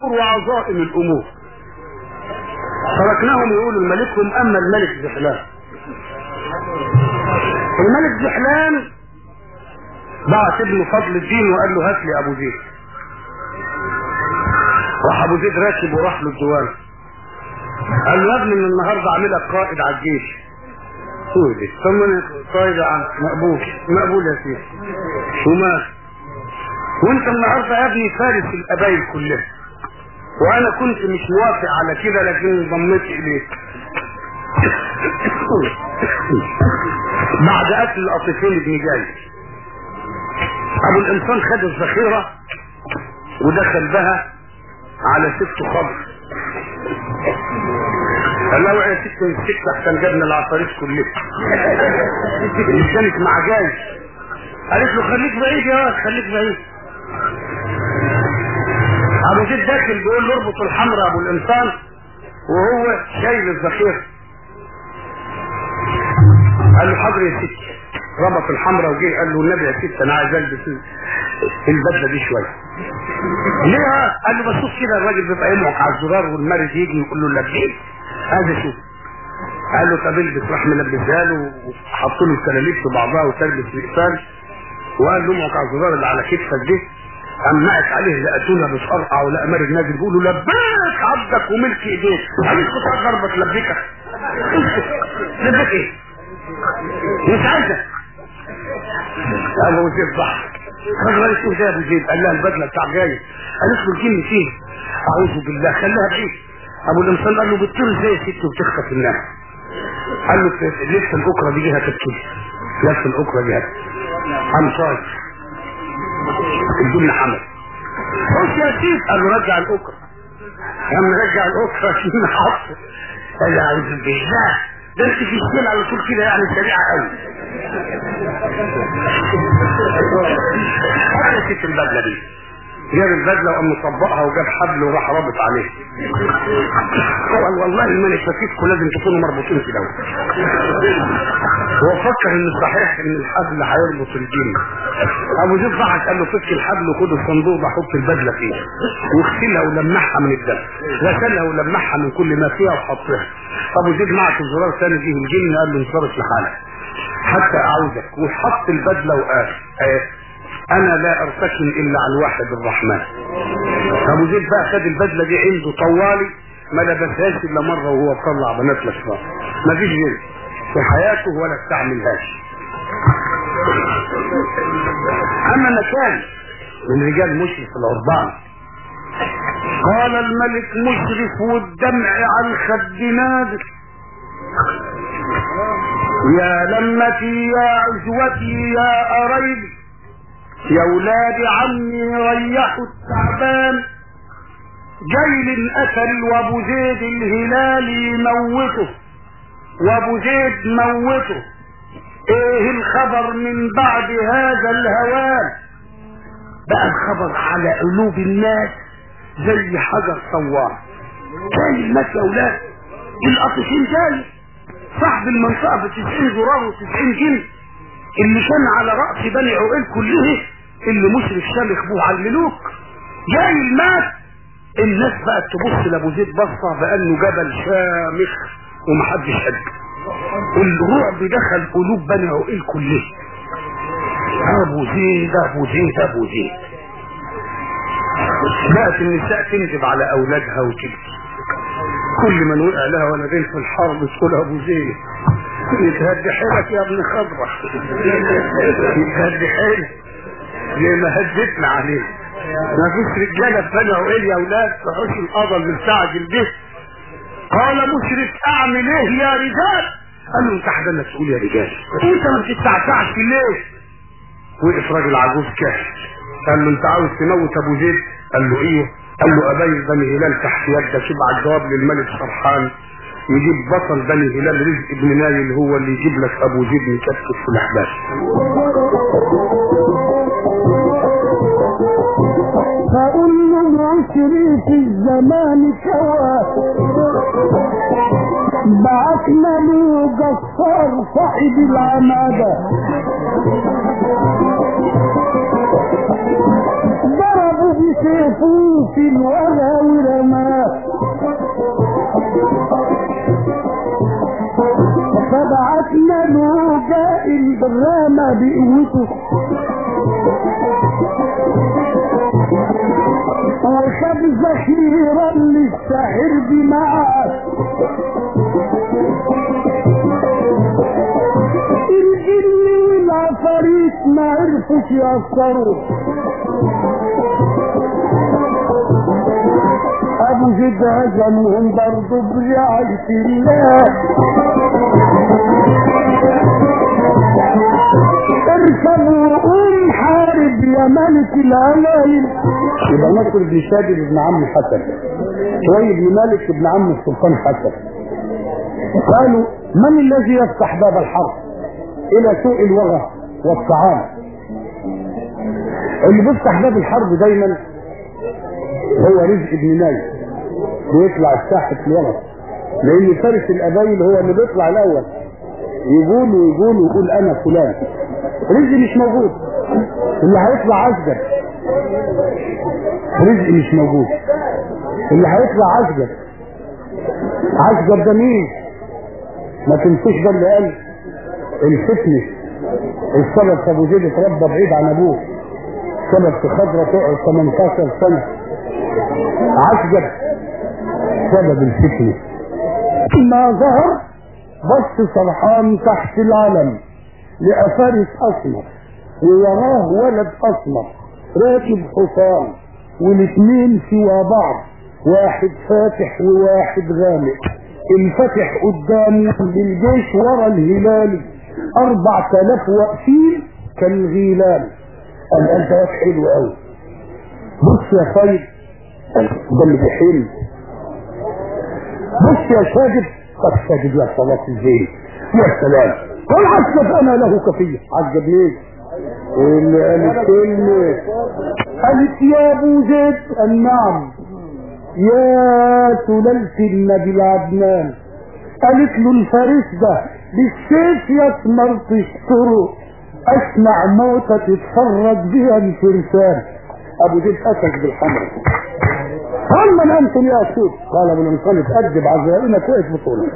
وعظائم الامور تركناهم يقولوا لملكهم اما الملك زحلان الملك زحلان بعت ابنه فضل الدين وقال له هات لي ابو زيد راح ابو زيد راكب وراح له الديوان قال له يا ابني من النهارده اعملك قائد على الجيش سوري ثم قائد يا عم مقبول مقبول يا سيدي وما وانت النهارده يا ابني فارس القبايل كلها وانا كنت مش موافق على كده لكن انضميت اليك بعد قتل القطيفين ابن جاي ابو الانسان خد الذخيره ودخل بها على ست خمر قال له يا ست مسكت احسن جبنا العصاريف كلها اللي كانت مع جاي قالت له خليك بعيد يا واد خليك بعيد ابو زيد داخل بيقول له اربط الحمر ابو الانسان وهو شايل الذخيره قال له حاضر يا ست ربط الحمراء وجه قال له النبي يا ست انا عايز البس البدله دي شويه ليه قال له بشوف كده الراجل بيبقى يمعك على الزرار والمرض يجي يقول له لبيه هذا شوف قال له طب البس راح ملبسها له وحط له الكلاليب في بعضها وتلبس الاقفال وقال له امعك على الزرار اللي على كتفك دي أمعت عليه لقيتونا بتقرقع ولقى مارد نازل بيقول له لبيك عبدك وملك ايديك قال له كنت ضربك لبيك لبيك ايه؟ مش عايزك قال له وزير ضحك الراجل قال شوف ده يا ابو زيد قال لها البدله بتاع جاي قالت له الجن فيه اعوذ بالله خليها بعيد ابو الانسان قال له بتطير ازاي يا ست وبتخطف الناس قال له لف الاكره دي جهه تبكي لف الاكره دي قام صاير الجن حمل خش يا سيد قال له رجع الاكره قام رجع الاكره عشان حط قال اعوذ بالله ده انت في السيل على طول كده يعني سريعه قوي هذا ست البدله دي جاب البدله وقام مطبقها وجاب حبل وراح رابط عليه قال والله ما انا شاكككم لازم تكونوا مربوطين في دوت هو فكر ان صحيح ان الحبل هيربط الجن ابو زيد ضحك قال له فك الحبل وخد الصندوق ده حط البدله فيه واغسلها ولمعها من الدم غسلها ولمعها من كل ما فيها وحطها ابو زيد معك الزرار ثاني فيه الجن قال له انصرف لحالك حتى اعوذك وحط البدله وقال آه انا لا ارتكن الا على الواحد الرحمن ابو زيد بقى خد البدله دي عنده طوالي ما لبسهاش الا مره وهو طلع بنات الاشرار ما فيش غيره في حياته ولا استعملهاش اما مكان من رجال مشرف العربان قال الملك مشرف والدمع عن خد نادر يا لمتي يا عزوتي يا قريبي يا ولاد عمي ريحوا التعبان جيل قتل وابو زيد الهلالي موته وابو زيد موته ايه الخبر من بعد هذا الهوان بقى الخبر على قلوب الناس زي حجر صوار جاي الناس يا ولاد القطشين جاي صاحب المنطقه ب 90 زرار و90 جن اللي كان على رأس بني عقيل كله اللي مشرف شامخ بوه على الملوك جاي المات الناس بقت تبص لابو زيد بصة بانه جبل شامخ ومحدش قده الرعب دخل قلوب بني عقيل كله ابو زيد ابو زيد ابو زيد بقت النساء تنجب على اولادها وتبكي كل من وقع لها ولدين في الحرب تقول ابو زيد يتهدي حيلك يا ابن خضرة يتهدي حيلك زي ما هدتنا عليه ما فيش رجالة في بني عقيل يا اولاد تحوش القضى المستعجل به قال مشرف اعمل ايه يا رجال قال له انت حاجه مسؤول يا رجال انت ما بتستعتعش ليه وقف راجل عجوز كاش قال له انت عاوز تموت ابو زيد قال له ايه قال له ابي بني هلال تحت يدك ابعت جواب للملك سرحان يجيب بطل بني هلال رزق ابن نايل هو اللي يجيب لك ابو زيد مكتف في الاحباس فإن عشري في الزمان كوا بعثنا له جسار صاحب العمادة ضربوا بسيفه في الولا رامى بقوته وخد ذخيرا للساحر بمعه الجن والعفاريت ما عرفوش يأثروا ابو زيد هزمهم برضه برعاية الله اركبوا قوم حارب يا ملك العلايل يبقى نصر بن شادد ابن عم حسن شوي بن مالك ابن عم السلطان حسن قالوا من الذي يفتح باب الحرب الى سوء الوغى والطعام اللي بيفتح باب الحرب دايما هو رزق بن نايم بيطلع الساحة الوغى لان فارس القبايل هو اللي بيطلع الاول يقول ويقول ويقول انا فلان رزق مش موجود اللي هيطلع عسكر رزق مش موجود اللي هيطلع عسكر عسكر ده مين ما تنسوش ده اللي قال الفتنة السبب في ابو زيد اتربى بعيد عن ابوه سبب في خضرة تقعد 18 سنة عسكر سبب الفتنة ما ظهر بص سرحان تحت العلم لقى فارس اسمر ووراه ولد اسمر راكب حصان والاثنين سوا بعض واحد فاتح وواحد غامق الفاتح قدامه بالجيش ورا الهلالي اربع تلاف واقفين كالغيلان قال انت واد حلو قوي بص يا خالد ده اللي بيحل بص يا ساجد قد ساجد يا صلاة الزين يا سلام قل عجب انا له كفية عجب ليه اللي قالت كلمة قالت يا ابو زيد قال نعم يا سلالة النبي العدنان قالت له الفارس ده بالسيف يثمر تشكره اسمع موتة تتفرج بها الفرسان ابو زيد اسد بالحمر هل من انتم يا اسود قال ابو الانسان اتأدب عزائنا كويس بطولة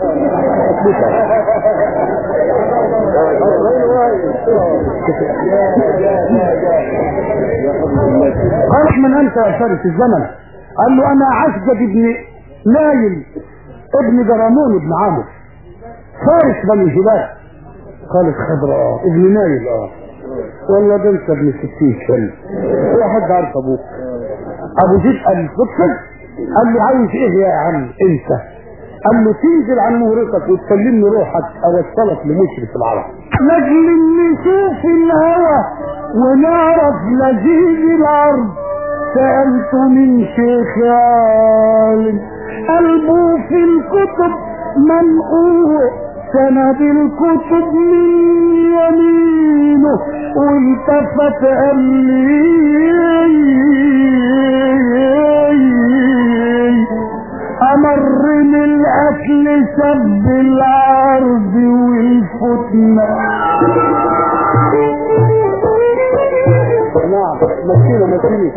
قال من انت يا فارس الزمن قال له انا عسجد ابن نايل ابن جرامون ابن عامر فارس بني هلال قالت خضراء ابن نايل اه والله ده انت ابن ستين سنة هو حد عارف ابوك ابو زيد قال بص قال له عايز ايه يا عم انت قال له تنزل عن مهرتك وتسلمني روحك اوصلك لمشرف العرب نجل نشوف الهوى ونعرف لذيذ الارض سألت من شيخ عالم قلبه في الكتب منقوع سند الكتب من يمينه والتفت قال لي امر من الاكل سب العرض والفتنة نعم مسكينة مسكينة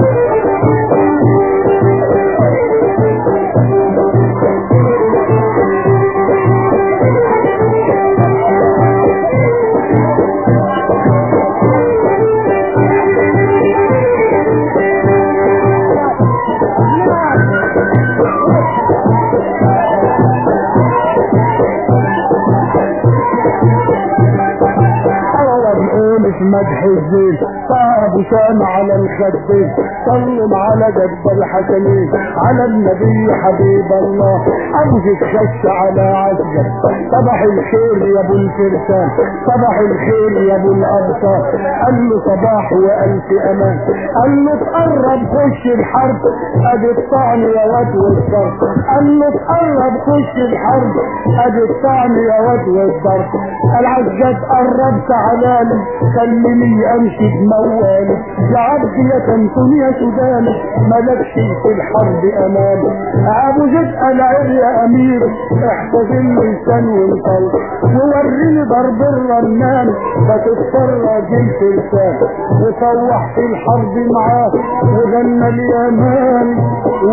في مدح الزين صعب شام على الخدين صلوا على جد الحسنين على النبي حبيب الله امجد خش على عسجد صباح الخير يا ابو الفرسان صباح الخير يا ابو الابصار قال له صباح والف امان قال له تقرب خش الحرب ادي الطعن يا واد والضرب قال له تقرب خش الحرب ادي الطعن يا واد والضرب العزاد قرب تعالى خليني امشي بموالي يا عبدي يا كنتم يا سوداني ملكش في الحرب امامي ابو زيد العير يا امير احفظ اللسان والقلب ووريني ضرب الرنان فتتفرج الفرسان وصوح في الحرب معاه وغنى اليمان وانتوا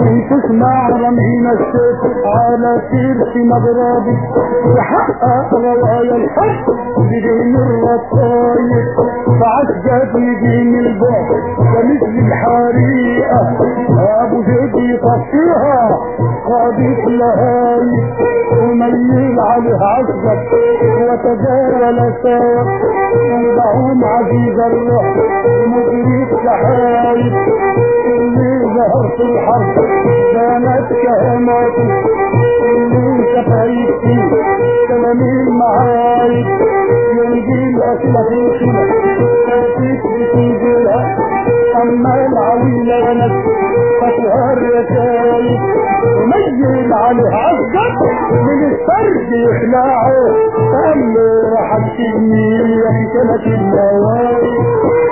اسمع رمينا السيف على سيرة مضربي يحقق روايا الحب بدين الرطايب فعجب يجيني البعد كمثل الحريقة ابو زيد يطفيها قاضي لهاي وميل عليه عزب وتجاهل سوا وضعهم عزيز الروح ومجري السحايب اللي ظهر في الحرب كانت كهماتي اللي شفايتي كلامي معايب ينجي الأسئلة في الخلا تأتيك بتنزلها أما العويلة ونس فتها الرسايب ومجد عليه عزب من السرد يخلعه قال له راح تسيبني يا في سنة النوايب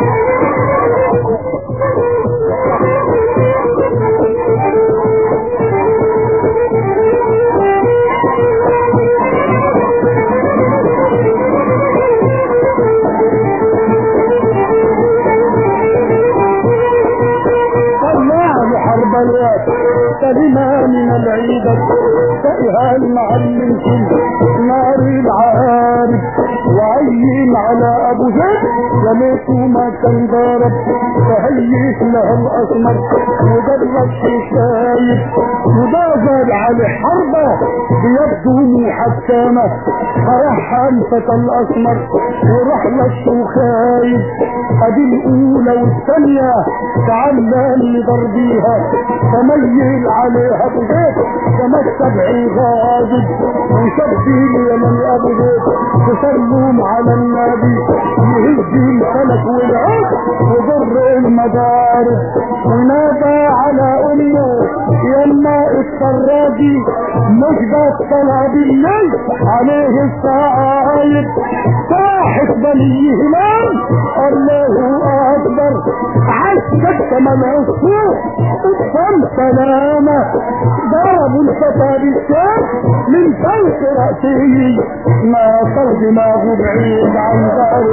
حرب الوقت كلمة من العيدة تائها المعلم كل نار العارف وعين على ابو زيد وليته ما كان ضارب فهيس له الاسمر مجرد شايب ودازل على حربة بيبدو محكمة فرح الفتى الاسمر ورحلة وخايب ادي الاولى والثانية تعلم لضربيها تميل عليها ابو زيد كما السبع غاضب وشبي لي من ابو زيد تسلم على النبي يهدي الفلك والعود وضر المدارس ونادى على امه يما السراجي مش بطلع بالليل عليه الصعايب صاحب بني هلال الله اكبر عشت كما العصفور اطفال سلامة ضربوا الفتى بالسيف من فوق رأسه ما صار دماغه بعيد عن دار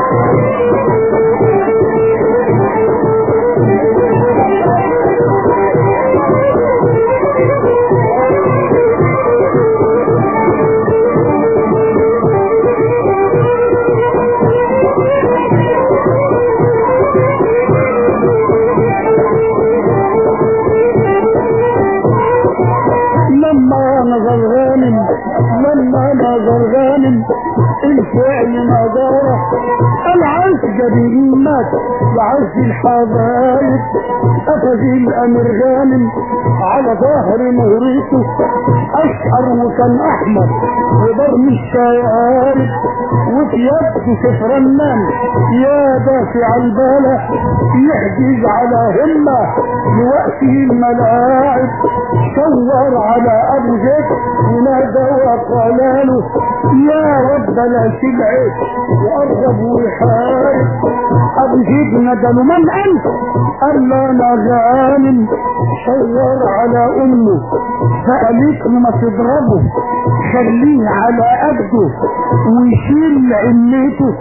لما نظر غانم لما نظر غانم الفعل ما دار العز جديد مات وعز الحبايب اخذ الامر غانم على ظهر مهريته اشهر وكان احمر وضرم الشوارب وفي يده سفر النام يا دافع البالة يحجز على همة لوقته الملاعب شور على ابو زيد ونادى وقال له يا رب لا تبعد وارغب ويحارب ابو زيد ندى له من انت قال له انا غانم شور على امه فقالت له ما تضربه خليه على قده ويشيل علته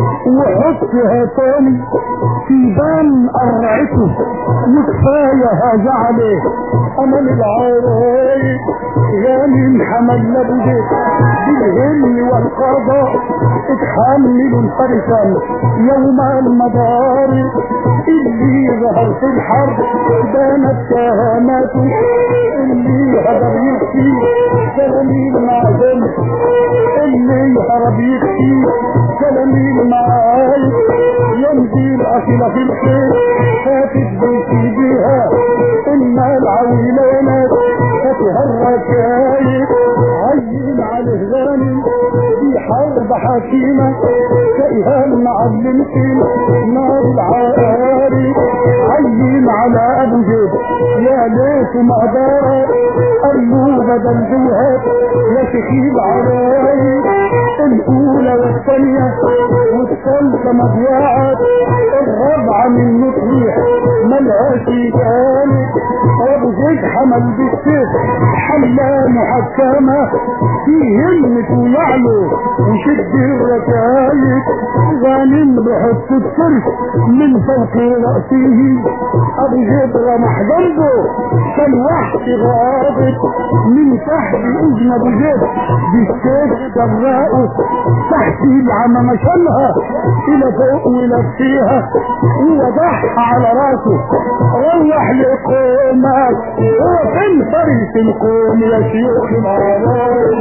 وحطها تاني في بان قرعته وكفايه هذا عليه امل العرايب غالي محمد لابو زيد بالهم والقضاء اتحملوا الفرسان يوم المدار اللي ظهر في الحرب بانت كهاماته اللي هدر يبكي كلامي المعزم اللي هرب يبكي كلامي المعايب يمضي الأصل في الخير فاتت بيتي بها إن العويلانات فاتها الركايب عين على الغاني في حرب حكيمة كإها المعلم في نار العاري عين على أبو زيد يا ليت ما دار قالوا بدل جوهات يا شكيل عراي الأولى والثانية والثالثة مضيعات الرابعة من نطريح ملهاش ثالث ابو زيد حمل بالسيف حملة محكمة في همة يعلو وشد الركايب غانم بحط السرف من فوق رأسه ابو زيد رمح جنبه كالوحش غابت من تحت اذن ابو زيد بالسيف جراءه تحت العمامة شالها الى فوق ولفيها ووضعها على راسه روح لقومك هو فين فريق القوم يا شيوخ العرايس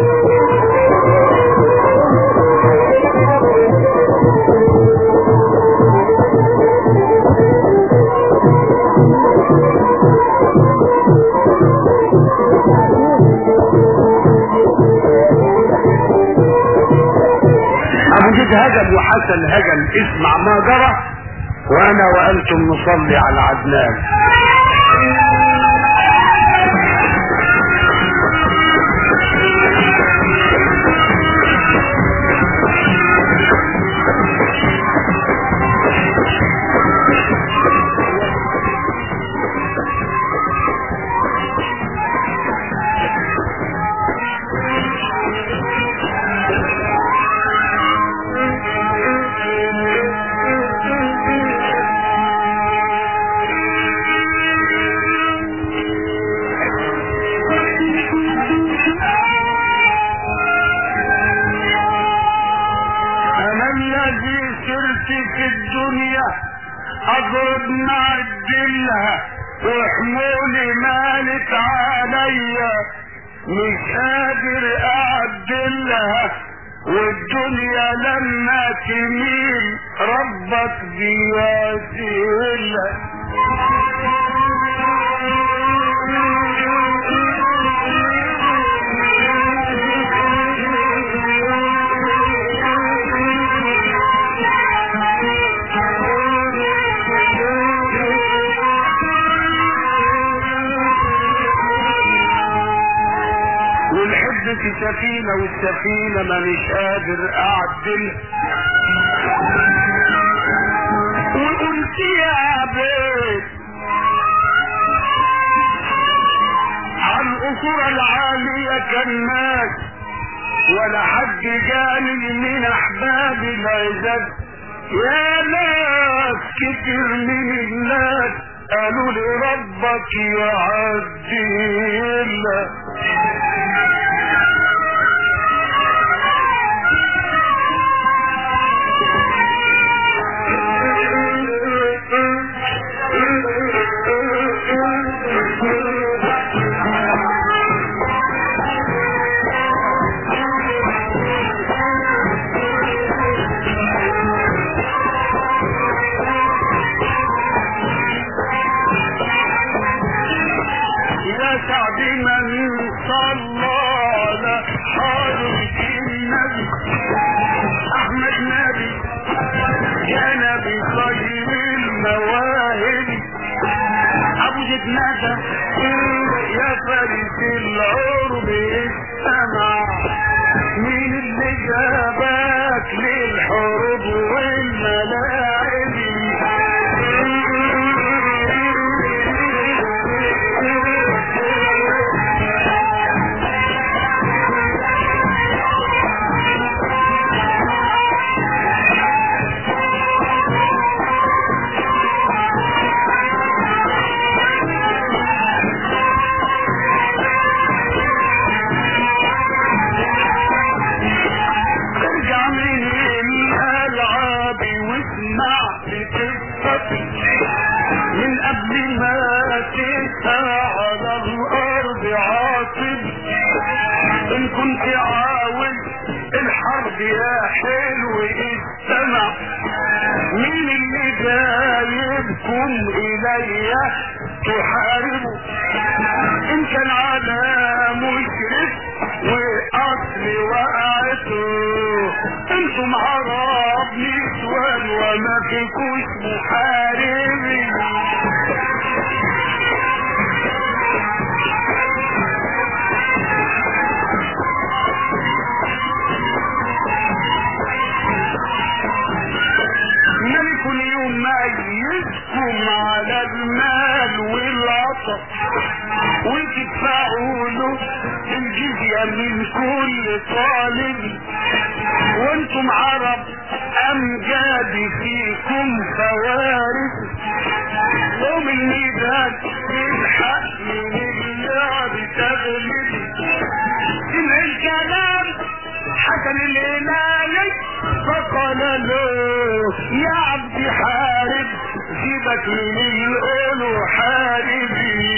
ابو جد هجم وحسن هجم اسمع ما جرى وانا وانتم نصلي على عدنان انا الذي سرت في الدنيا اضرب مع الدلة وحمولي مالت عليا مش قادر اعدلها والدنيا لما تميل ربك بيعدلها والحب في سفينة والسفينة ما مش قادر اعدل وقلت يا بيت على القصور العالية كان مات ولا حد جاني من احباب العزاب يا ناس كتير من الناس قالوا لي ربك يعدل يا سعد من صلى على حضرة النبي احمد نبي يا نبي خير المواهب ابو جد ندى يا فارس العرب السمع مين اللي جابك للحروب والملاعب ارجع من الالعاب واسمع بقصتي من قبل ما تسعى على الارض عاصب ان كنت عاوز الحرب يا حلو استمع مين اللي جايبكم الي تحاربوا ان كان على مشرف واصل وقعته انتم عرب نسوان وما فيكوش محاربين ملك اليوم ميزكم على المال والعطف من كل طالب وانتم عرب امجاد فيكم فوارس يوم الميدان بالحق من اللعب تغلب سمع الكلام حسن الهلالي فقال له يا عبد حارب سيبك من القول حاربي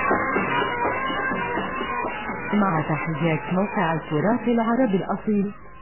مع تحيات موقع التراث العربي الأصيل